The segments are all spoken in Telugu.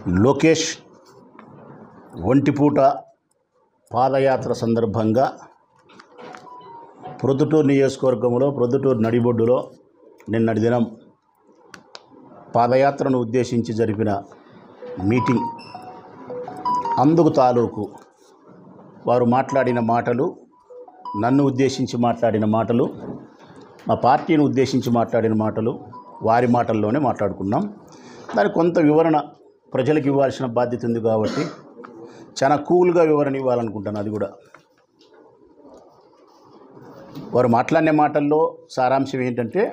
లోకేష్ ఒంటిపూట పాదయాత్ర సందర్భంగా ప్రొద్దుటూరు నియోజకవర్గంలో ప్రొద్దుటూరు నడిబొడ్డులో నిన్నటి దినం పాదయాత్రను ఉద్దేశించి జరిపిన మీటింగ్ అందుకు తాలూకు వారు మాట్లాడిన మాటలు నన్ను ఉద్దేశించి మాట్లాడిన మాటలు మా పార్టీని ఉద్దేశించి మాట్లాడిన మాటలు వారి మాటల్లోనే మాట్లాడుకున్నాం దానికి కొంత వివరణ ప్రజలకు ఇవ్వాల్సిన బాధ్యత ఉంది కాబట్టి చాలా కూల్గా వివరణ ఇవ్వాలనుకుంటాను అది కూడా వారు మాట్లాడిన మాటల్లో సారాంశం ఏంటంటే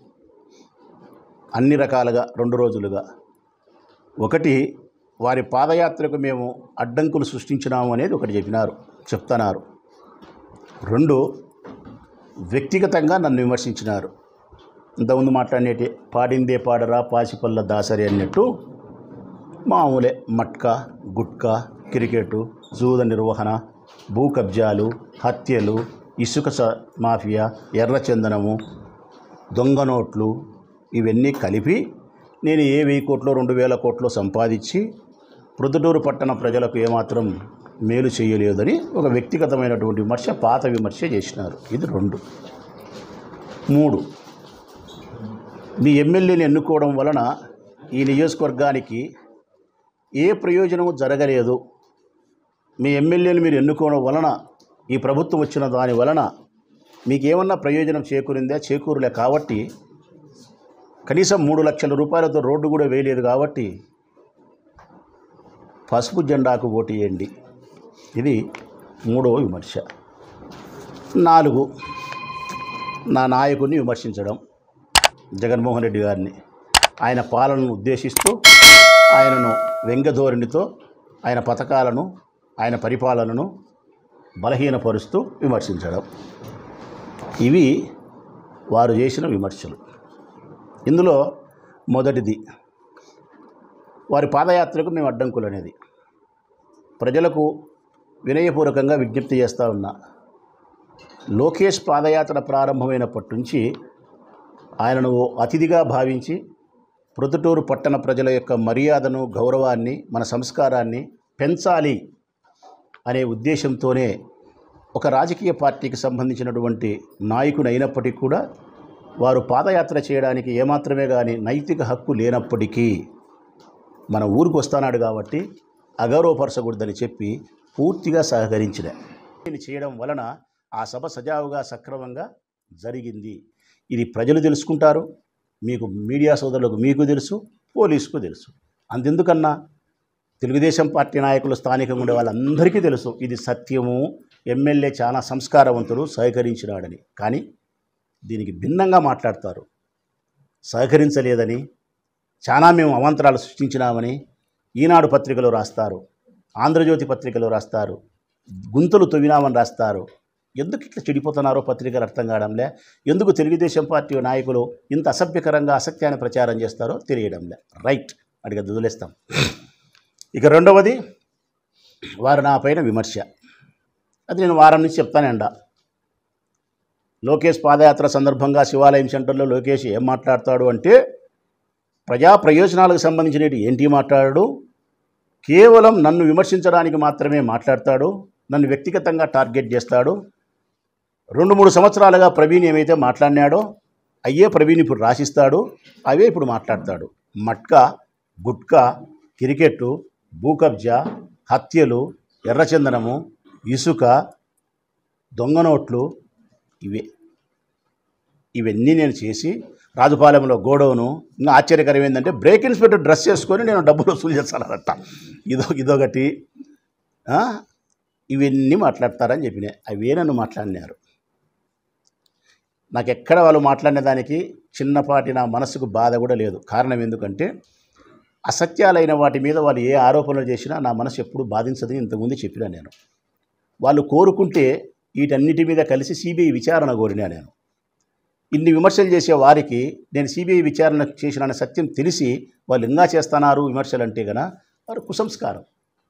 అన్ని రకాలుగా రెండు రోజులుగా ఒకటి వారి పాదయాత్రకు మేము అడ్డంకులు సృష్టించినాము అనేది ఒకటి చెప్పినారు చెప్తున్నారు రెండు వ్యక్తిగతంగా నన్ను విమర్శించినారు ఇంతకుముందు మాట్లాడినట్టే పాడిందే పాడరా పాసిపల్ల దాసరి అన్నట్టు మామూలే మట్కా గుట్కా క్రికెట్ జూద నిర్వహణ భూ కబ్జాలు హత్యలు ఇసుక స- మాఫియా ఎర్రచందనము దొంగ నోట్లు ఇవన్నీ కలిపి నేను ఏ వెయ్యి కోట్లో రెండు వేల కోట్లో సంపాదించి ప్రొద్దుటూరు పట్టణ ప్రజలకు ఏమాత్రం మేలు చేయలేదని ఒక వ్యక్తిగతమైనటువంటి విమర్శ పాత విమర్శ చేసినారు ఇది రెండు మూడు మీ ఎమ్మెల్యేని ఎన్నుకోవడం వలన ఈ నియోజకవర్గానికి ఏ ప్రయోజనము జరగలేదు మీ ఎమ్మెల్యేని మీరు ఎన్నుకోవడం వలన ఈ ప్రభుత్వం వచ్చిన దాని వలన మీకేమన్నా ప్రయోజనం చేకూరిందా చేకూరలే కాబట్టి కనీసం మూడు లక్షల రూపాయలతో రోడ్డు కూడా వేయలేదు కాబట్టి పసుపు జెండాకు ఓటు వేయండి ఇది మూడవ విమర్శ నాలుగు నా నాయకుడిని విమర్శించడం జగన్మోహన్ రెడ్డి గారిని ఆయన పాలనను ఉద్దేశిస్తూ ఆయనను వ్యంగ్యధోరణితో ఆయన పథకాలను ఆయన పరిపాలనను బలహీనపరుస్తూ విమర్శించడం ఇవి వారు చేసిన విమర్శలు ఇందులో మొదటిది వారి పాదయాత్రకు మేము అడ్డంకులు అనేది ప్రజలకు వినయపూర్వకంగా విజ్ఞప్తి చేస్తూ ఉన్నా లోకేష్ పాదయాత్ర ప్రారంభమైనప్పటి నుంచి ఆయనను ఓ అతిథిగా భావించి ప్రొద్దుటూరు పట్టణ ప్రజల యొక్క మర్యాదను గౌరవాన్ని మన సంస్కారాన్ని పెంచాలి అనే ఉద్దేశంతోనే ఒక రాజకీయ పార్టీకి సంబంధించినటువంటి నాయకుని అయినప్పటికీ కూడా వారు పాదయాత్ర చేయడానికి ఏమాత్రమే కానీ నైతిక హక్కు లేనప్పటికీ మన ఊరికి వస్తానాడు కాబట్టి అగౌరవపరచకూడదని చెప్పి పూర్తిగా సహకరించిన దీన్ని చేయడం వలన ఆ సభ సజావుగా సక్రమంగా జరిగింది ఇది ప్రజలు తెలుసుకుంటారు మీకు మీడియా సోదరులకు మీకు తెలుసు పోలీసుకు తెలుసు అంతెందుకన్నా తెలుగుదేశం పార్టీ నాయకులు స్థానికంగా ఉండే వాళ్ళందరికీ తెలుసు ఇది సత్యము ఎమ్మెల్యే చాలా సంస్కారవంతుడు సహకరించినాడని కానీ దీనికి భిన్నంగా మాట్లాడతారు సహకరించలేదని చాలా మేము అవాంతరాలు సృష్టించినామని ఈనాడు పత్రికలో రాస్తారు ఆంధ్రజ్యోతి పత్రికలో రాస్తారు గుంతలు తవ్వినామని రాస్తారు ఎందుకు ఇట్లా చెడిపోతున్నారో పత్రికలు అర్థం కావడంలే ఎందుకు తెలుగుదేశం పార్టీ నాయకులు ఇంత అసభ్యకరంగా అసత్యాన్ని ప్రచారం చేస్తారో తెలియడంలే రైట్ అడిగి వదిలేస్తాం ఇక రెండవది వారు నా పైన విమర్శ అది నేను వారం నుంచి చెప్తానండ లోకేష్ పాదయాత్ర సందర్భంగా శివాలయం సెంటర్లో లోకేష్ ఏం మాట్లాడతాడు అంటే ప్రజా ప్రయోజనాలకు సంబంధించినవి ఏంటి మాట్లాడాడు కేవలం నన్ను విమర్శించడానికి మాత్రమే మాట్లాడతాడు నన్ను వ్యక్తిగతంగా టార్గెట్ చేస్తాడు రెండు మూడు సంవత్సరాలుగా ప్రవీణ్ ఏమైతే మాట్లాడినాడో అయ్యే ప్రవీణ్ ఇప్పుడు రాసిస్తాడు అవే ఇప్పుడు మాట్లాడతాడు మట్కా గుట్కా క్రికెట్ భూకబ్జా హత్యలు ఎర్రచందనము ఇసుక దొంగ నోట్లు ఇవే ఇవన్నీ నేను చేసి రాజుపాలెంలో గోడౌను ఇంకా ఆశ్చర్యకరం ఏంటంటే బ్రేక్ ఇన్స్పెక్టర్ డ్రెస్ చేసుకొని నేను డబ్బులు వసూలు చేస్తానట ఇదో ఇదొకటి ఆ, ఇవన్నీ మాట్లాడతారని చెప్పినాయి అవే నన్ను మాట్లాడినారు నాకు ఎక్కడ వాళ్ళు మాట్లాడిన దానికి చిన్నపాటి నా మనసుకు బాధ కూడా లేదు కారణం ఎందుకంటే అసత్యాలైన వాటి మీద వాళ్ళు ఏ ఆరోపణలు చేసినా నా మనసు ఎప్పుడు బాధించదని ఇంతకుముందు చెప్పినా నేను వాళ్ళు కోరుకుంటే వీటన్నిటి మీద కలిసి సిబిఐ విచారణ కోరినా నేను ఇన్ని విమర్శలు చేసే వారికి నేను సిబిఐ విచారణ చేసిన సత్యం తెలిసి వాళ్ళు ఇంకా చేస్తున్నారు విమర్శలు అంటే గన వారు కుసంస్కారం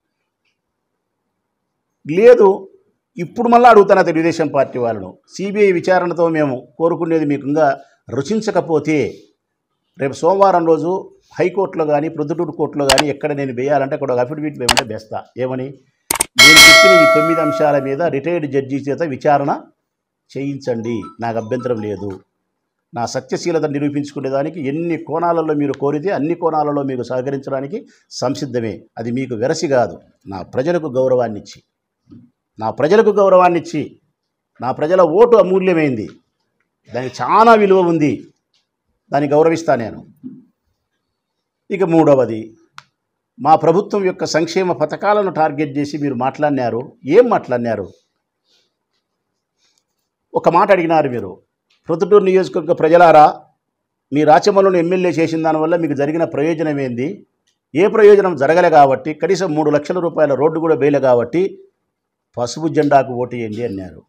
లేదు ఇప్పుడు మళ్ళీ అడుగుతున్నా తెలుగుదేశం పార్టీ వాళ్ళను సిబిఐ విచారణతో మేము కోరుకునేది మీకు ఇంకా రుచించకపోతే రేపు సోమవారం రోజు హైకోర్టులో కానీ ప్రొద్దుటూరు కోర్టులో కానీ ఎక్కడ నేను వేయాలంటే అక్కడ ఒక అఫిడవిట్ వేయమంటే బెస్తా ఏమని నేను చెప్పిన ఈ తొమ్మిది అంశాల మీద రిటైర్డ్ జడ్జి చేత విచారణ చేయించండి నాకు అభ్యంతరం లేదు నా సత్యశీలత నిరూపించుకునేదానికి ఎన్ని కోణాలలో మీరు కోరితే అన్ని కోణాలలో మీకు సహకరించడానికి సంసిద్ధమే అది మీకు వెరసి కాదు నా ప్రజలకు గౌరవాన్ని ఇచ్చి నా ప్రజలకు గౌరవాన్ని ఇచ్చి నా ప్రజల ఓటు అమూల్యమైంది దానికి చాలా విలువ ఉంది దాన్ని గౌరవిస్తా నేను ఇక మూడవది మా ప్రభుత్వం యొక్క సంక్షేమ పథకాలను టార్గెట్ చేసి మీరు మాట్లాడినారు ఏం మాట్లాడినారు ఒక మాట అడిగినారు మీరు ప్రొద్దుటూరు నియోజకవర్గ ప్రజలారా మీ రాచమల్లును ఎమ్మెల్యే చేసిన దానివల్ల మీకు జరిగిన ప్రయోజనం ఏంది ఏ ప్రయోజనం జరగలే కాబట్టి కనీసం మూడు లక్షల రూపాయల రోడ్డు కూడా వేయలే కాబట్టి పసుపు జెండాకు ఓటు వేయండి అన్నారు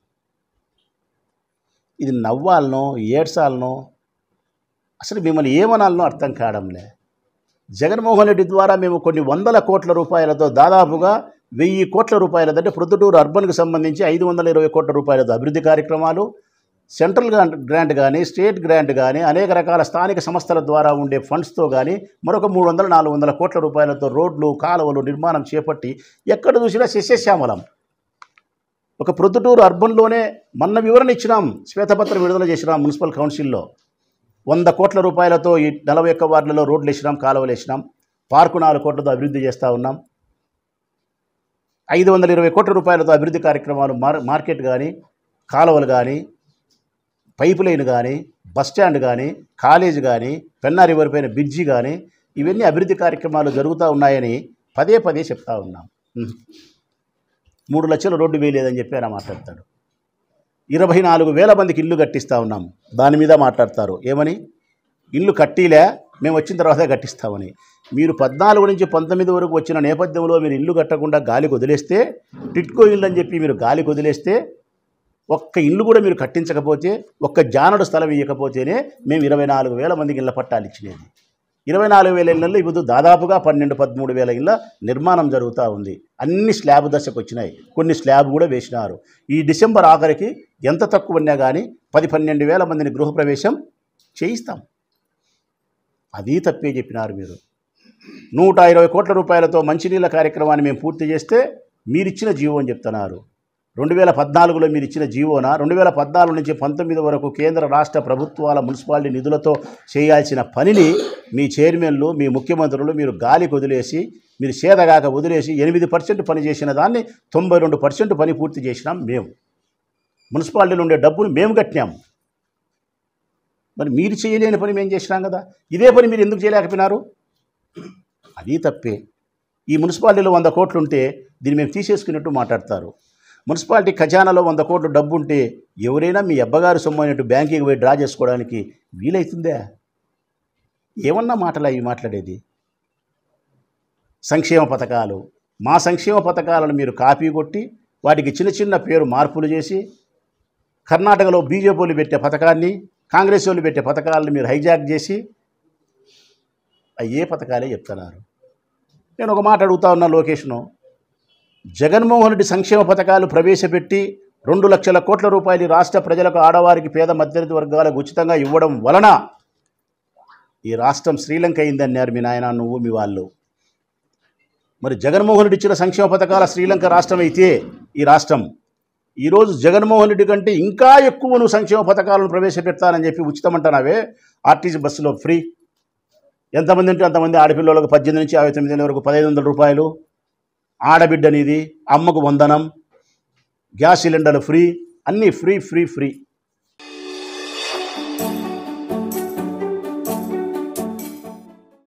ఇది నవ్వాలనో ఏడ్సాలనో అసలు మిమ్మల్ని ఏమనాలనో అర్థం కావడంలే జగన్మోహన్ రెడ్డి ద్వారా మేము కొన్ని వందల కోట్ల రూపాయలతో దాదాపుగా వెయ్యి కోట్ల రూపాయలతో అంటే ప్రొద్దుటూరు అర్బన్కి సంబంధించి ఐదు వందల ఇరవై కోట్ల రూపాయలతో అభివృద్ధి కార్యక్రమాలు సెంట్రల్ గ్రాంట్ గ్రాంట్ కానీ స్టేట్ గ్రాంట్ కానీ అనేక రకాల స్థానిక సంస్థల ద్వారా ఉండే ఫండ్స్తో కానీ మరొక మూడు వందల నాలుగు వందల కోట్ల రూపాయలతో రోడ్లు కాలువలు నిర్మాణం చేపట్టి ఎక్కడ చూసినా శస్యశ్యామలం ఒక ప్రొద్దుటూరు అర్బన్లోనే మొన్న వివరణ ఇచ్చినాం శ్వేతపత్రం విడుదల చేసినాం మున్సిపల్ కౌన్సిల్లో వంద కోట్ల రూపాయలతో ఈ నలభై ఒక్క వార్డులలో రోడ్లు వేసినాం కాలువలు వేసినాం పార్కు నాలుగు కోట్లతో అభివృద్ధి చేస్తూ ఉన్నాం ఐదు వందల ఇరవై కోట్ల రూపాయలతో అభివృద్ధి కార్యక్రమాలు మార్ మార్కెట్ కానీ కాలువలు కానీ పైపు లైన్ కానీ బస్ స్టాండ్ కానీ కాలేజ్ కానీ పెన్నా రివర్ పైన బ్రిడ్జి కానీ ఇవన్నీ అభివృద్ధి కార్యక్రమాలు జరుగుతూ ఉన్నాయని పదే పదే చెప్తా ఉన్నాం ఉహు. మూడు లక్షల రోడ్డు వేయలేదని చెప్పి ఆయన మాట్లాడతాడు ఇరవై నాలుగు వేల మందికి ఇల్లు కట్టిస్తూ ఉన్నాం దాని మీద మాట్లాడతారు ఏమని ఇల్లు కట్టిలే మేము వచ్చిన తర్వాతే కట్టిస్తామని మీరు పద్నాలుగు నుంచి పంతొమ్మిది వరకు వచ్చిన నేపథ్యంలో మీరు ఇల్లు కట్టకుండా గాలికి వదిలేస్తే టిట్కో ఇల్లు అని చెప్పి మీరు గాలికి వదిలేస్తే ఒక్క ఇల్లు కూడా మీరు కట్టించకపోతే ఒక్క జానడు స్థలం ఇవ్వకపోతేనే మేము ఇరవై నాలుగు వేల మందికి ఇళ్ళ పట్టాలు ఇచ్చినది ఇరవై నాలుగు వేల ఇళ్ళల్లో ఇప్పుడు దాదాపుగా పన్నెండు పదమూడు వేల ఇళ్ళ నిర్మాణం జరుగుతూ ఉంది అన్ని స్లాబ్ దశకు వచ్చినాయి కొన్ని స్లాబ్ కూడా వేసినారు ఈ డిసెంబర్ ఆఖరికి ఎంత తక్కువ ఉన్నా కానీ పది పన్నెండు వేల మందిని గృహప్రవేశం చేయిస్తాం అది తప్పే చెప్పినారు మీరు నూట ఇరవై కోట్ల రూపాయలతో మంచినీళ్ళ కార్యక్రమాన్ని మేము పూర్తి చేస్తే మీరిచ్చిన జీవో అని చెప్తున్నారు రెండు వేల పద్నాలుగులో మీరు ఇచ్చిన జీవోనా రెండు వేల పద్నాలుగు నుంచి పంతొమ్మిది వరకు కేంద్ర రాష్ట్ర ప్రభుత్వాల మున్సిపాలిటీ నిధులతో చేయాల్సిన పనిని మీ చైర్మన్లు మీ ముఖ్యమంత్రులు మీరు గాలికి వదిలేసి మీరు సేదగాక వదిలేసి ఎనిమిది పర్సెంట్ పని చేసిన దాన్ని తొంభై రెండు పర్సెంట్ పని పూర్తి చేసినాం మేము మున్సిపాలిటీలో ఉండే డబ్బును మేము కట్టినాం మరి మీరు చేయలేని పని మేము చేసినాం కదా ఇదే పని మీరు ఎందుకు చేయలేకపోయినారు అది తప్పే ఈ మున్సిపాలిటీలో వంద కోట్లు ఉంటే దీన్ని మేము తీసేసుకున్నట్టు మాట్లాడతారు మున్సిపాలిటీ ఖజానాలో వంద కోట్లు డబ్బు ఉంటే ఎవరైనా మీ అబ్బగారు సొమ్ము అయినట్టు బ్యాంకింగ్ పోయి డ్రా చేసుకోవడానికి వీలైతుందా ఏమన్నా మాటలా ఇవి మాట్లాడేది సంక్షేమ పథకాలు మా సంక్షేమ పథకాలను మీరు కాపీ కొట్టి వాటికి చిన్న చిన్న పేరు మార్పులు చేసి కర్ణాటకలో బీజేపీ వాళ్ళు పెట్టే పథకాన్ని కాంగ్రెస్ వాళ్ళు పెట్టే పథకాలను మీరు హైజాక్ చేసి అవి ఏ పథకాలే చెప్తున్నారు నేను ఒక మాట అడుగుతా ఉన్నా లోకేష్ను జగన్మోహన్ రెడ్డి సంక్షేమ పథకాలు ప్రవేశపెట్టి రెండు లక్షల కోట్ల రూపాయలు ఈ రాష్ట్ర ప్రజలకు ఆడవారికి పేద మధ్యతరగతి వర్గాలకు ఉచితంగా ఇవ్వడం వలన ఈ రాష్ట్రం శ్రీలంక అయిందన్నారు మీ నాయన నువ్వు మీ వాళ్ళు మరి జగన్మోహన్ రెడ్డి ఇచ్చిన సంక్షేమ పథకాల శ్రీలంక రాష్ట్రం అయితే ఈ రాష్ట్రం ఈరోజు జగన్మోహన్ రెడ్డి కంటే ఇంకా ఎక్కువ నువ్వు సంక్షేమ పథకాలను ప్రవేశపెడతానని చెప్పి ఉచితమంటున్నావే ఆర్టీసీ బస్సులో ఫ్రీ ఎంతమంది ఉంటే అంతమంది ఆడపిల్లలకు పద్దెనిమిది నుంచి యాభై తొమ్మిది ఏళ్ళ వరకు పదహైదు వందల రూపాయలు ఆడబిడ్డనిది అమ్మకు వందనం గ్యాస్ సిలిండర్లు ఫ్రీ అన్నీ ఫ్రీ ఫ్రీ ఫ్రీ